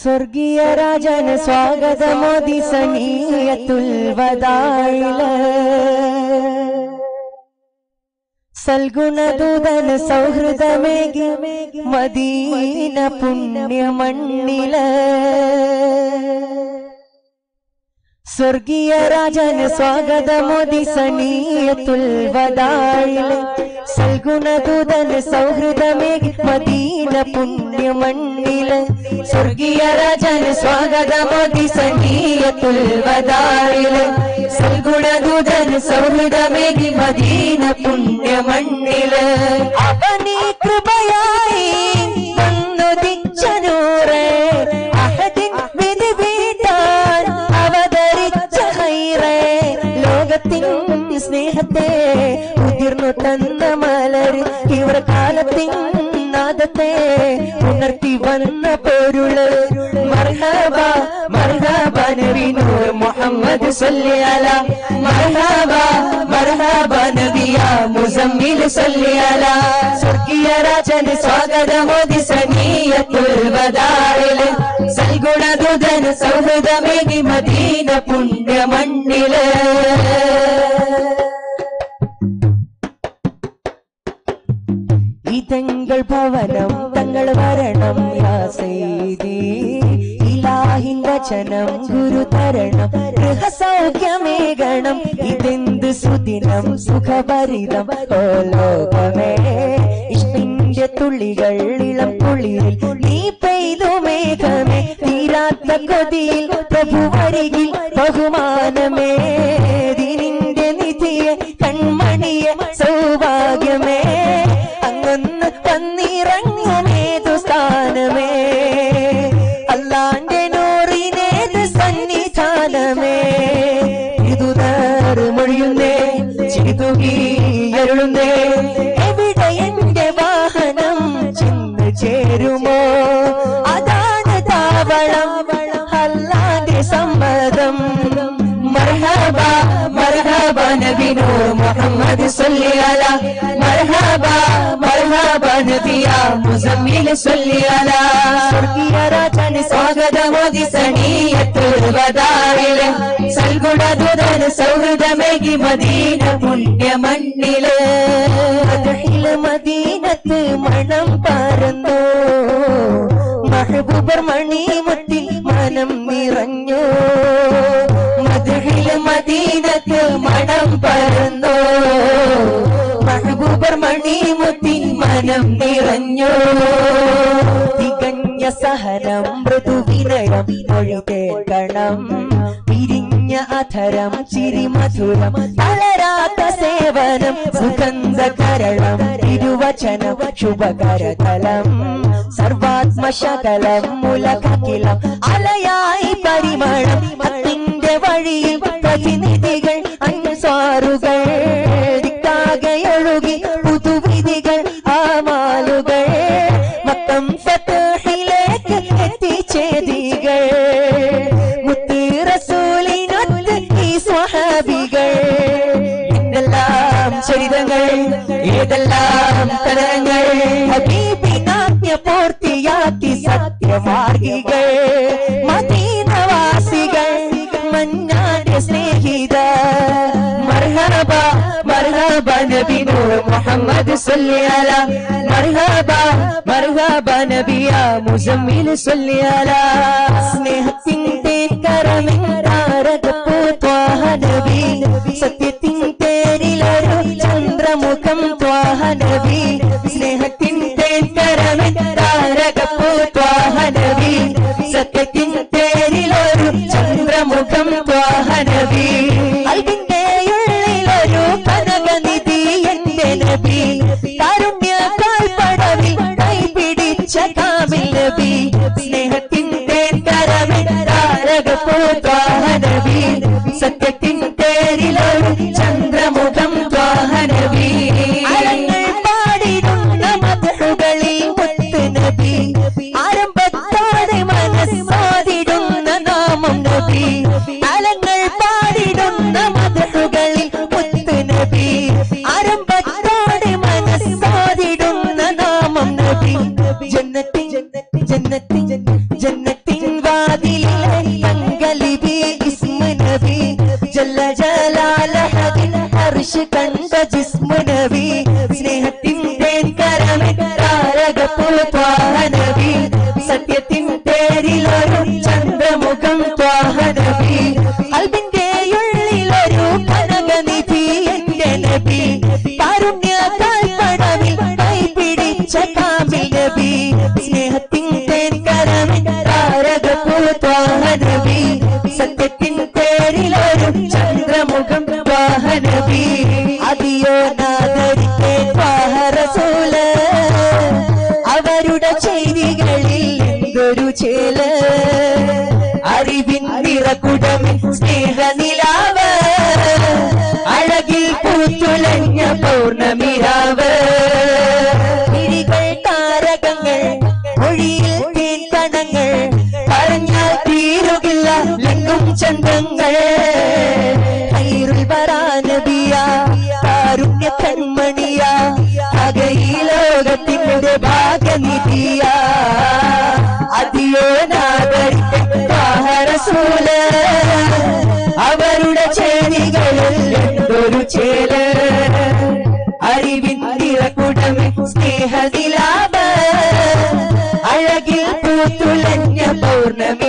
സ്വർഗീയ രാജന സ്വാഗതമോദി സനീയത്തുൽ വദായില് സൽഗുണദൂതന സൗഹൃദമേകി മദീന പുണ്യമണ്ണില് സ്വർഗീയ രാജന സ്വാഗതമോദി സനീയത്തുൽ വദായില് സൽഗുണദൂതന സൗഹൃദമേകി മദീന പുണ്യമണ്ണില് സ്വർഗീയ രാജന സ്വാഗതമോദി സനീയത്തുൽ വദായില് സൽഗുണദൂതന സൗഹൃദമേകി മദീന പുണ്യമണ്ണില് അവനീ കൃപയായി വന്നുദിച്ചനൂറേ അഹദിൻ വിധി വീട്ടാൻ അവതരിച്ച ഹൈറേ ലോകത്തിൻ സ്നേഹത്തെ ഉതിർന്നു തന്ന മലർ ഇവർ കാലത്തിൻ നാദത്തെ ഉണർത്തി വന്ന പൊരുള് മർഹബ മർഹബ നബി നൂർ മുഹമ്മദ് സല്ലി അല മർഹബ മർഹബ നബിയ മുസമ്മിൽ സല്ലി അല സ്വർഗീയ രാജൻ സ്വാഗതമോദി സനീയത്തുൽ വദായില് സൽഗുണദുതൻ സൗഹൃദമേകി മദീന പുണ്യമണ്ണില് ഇതങ്ങൾ ഭവനം തങ്ങൾ വരണം യാ സൈദി ഇലാഹിൻ വചനം ഗുരു തരണം ഗൃഹസൗഖ്യമേകണം ഇതെന്ത് സുദിനം സുഖഭരിതം ഓ ലോകമേ ഇഷ്ടിന്റെ തുള്ളികൾ ഇളം കുളിരിൽ നീ പെയ്തു മേഘമേ തീരാത്ത കൊതിയിൽ പ്രഭു വരികിൽ ബഹുമാനമേ ദിനിന്റെ നിധിയെ കൺമണിയെ സൗഭാഗ്യമേ അങ്ങൊന്ന് വന്നിറങ്ങുമേതു സ്ഥാനമേ അല്ലാന്റെ നൂറിനേത് സന്നിധാനമേ ഇതുതാർ മൊഴിയുന്നേ ചിതുകീയരുളുന്നേ എവിടെ എന്റെ വാഹനം ചെന്ന് ചേരുമോ അതാണ് താവളം അല്ലാന്റെ സമ്മതം മർഹബ മർഹബ നബിനോ മുഹമ്മദ് സല്ലി അല മർഹബ മർഹബ നബിയ മുസമ്മിൽ സല്ലി അല സ്വർഗീയ രാജൻ സ്വാഗതമോദി സനീയത്തുൽ വദായില് സൽഗുണദുതൻ സൗഹൃദമേകി മദീന പുണ്യമണ്ണില് മദഹിൽ മദീനത്ത് മണം പരന്നു മഹബൂബർ മണിമുത്തിൽ മനം നിറഞ്ഞു മധുഹിൽ മദീനത്ത് മണം പരന്നു മഹബൂബർ മണിമുത്തിൽ മനം നിറഞ്ഞു തികഞ്ഞ സഹനം മൃദുവിനയം മൊഴി കേൾക്കണം പിരിഞ്ഞ അധരം ചിരി മധുരം തളരാത്ത സേവനം സുഗന്ധകരണം തിരുവചനം ശുഭകരതലം സർവാത്മശകലം മുലകിലം അലയായി പരിമളം അതിന്റെ വഴിയിൽ പ്രതിനിധികൾ അൻസാറുകൾ ദിക്കാകെയൊഴുകി പുതുവിധികൾ ആമാലുകൾ മക്കം ഫതഹിലേക്ക് എത്തിച്ചേതികൾ മുത്ത് റസൂലിനൊത്ത് ഈ സ്വഹാബികൾ എന്തെല്ലാം ചരിതങ്ങൾ ഏതെല്ലാം തരങ്ങൾ ഹബീബിനാജ്ഞ പൂർത്തിയാക്കി സത്യമാർഗികൾ മദീനവാസികൾ മന്നാന്റെ സ്നേഹിത മർഹബ മർഹബ നബി നൂർ മുഹമ്മദ് സല്ലി അല മർഹബ മർഹബ നബിയ മുസമ്മിൽ സല്ലി അല സ്നേഹത്തിൻ്റെ കരമിൻ താരകപ്പൂ ത്വാഹ നബി സത്യത്തിൻ പേരിലൊരു ചന്ദ്രമുഖം ത്വാഹ നബി സ്നേഹത്തിൻ്റെ കരമിൻ താരകപ്പൂ ത്വാഹ നബി സത്യത്തിൻ പേരിലൊരു ചന്ദ്രമുഖം ത്വാഹ നബി അൽബിന്റെ ഉള്ളിലൊരു കനകനിധി എന്റെ നബി കാരുണ്യ കാൽപ്പടവിൽ കൈപിടിച്ച കാമിൽ നബി സ്നേഹത്തിന്റെ കരമിൽ താരകപ്പൂ ത്വാഹ നബി സത്യത്തിൻ പേരിലൊരു ചന്ദ്ര അർഷ് കണ്ട ജിസ്മു നബി സ്നേഹത്തിൻ തേൻ കരമൻ താരകപ്പുൽ ത്വാഹ നബി സത്യത്തിൻ പേരിലൊരു ചന്ദ്രമുഖം ത്വാഹ നബി അൽബിന്റെ ഉള്ളിലൊരു കനകനിധി എന്റെ നബി കാരുണ്യ കാൽപ്പടവിൽ കൈ പിടിച്ച കാമിൽ നബി സ്നേഹത്തിൻ തേൻ കരമൻ താരകപ്പുൽ ത്വാഹ നബി സത്യത്തിൻ പേരിലൊരു ചന്ദ്രമുഖം ത്വാഹ നബി അതിയോ നാദരിക്കേ ത്വാഹ റസൂല് അവരുടെ ചെയ്തികളിൽ എന്തൊരു ചേല് അറിവിൻ നിറകുടമി സ്നേഹനിലാവ് അഴകിൽ പൂത്തുലഞ്ഞ പൗർണമിരാവ് മിഴികൾ താരകങ്ങൾ മൊഴിയിൽ തേൻകണങ്ങൾ പറഞ്ഞാൽ തീരുകില്ല ലെങ്കും ചന്തങ്ങൾ ഹൈറുൽ വരാനബിയ കാരുണ്യ കൺമണിയ ആകെ ഈ ലോകത്തിന്റെ ഭാഗ്യനിധിയ അതിയോ നാഗരിക്കൂല് അവരുടെ ചേരികളിൽ എന്തൊരു ചേല് അറിവിൻ നിറകുടമി സ്നേഹനിലാവ് അഴകിൽ പൂത്തുലഞ്ഞ പൗർണമി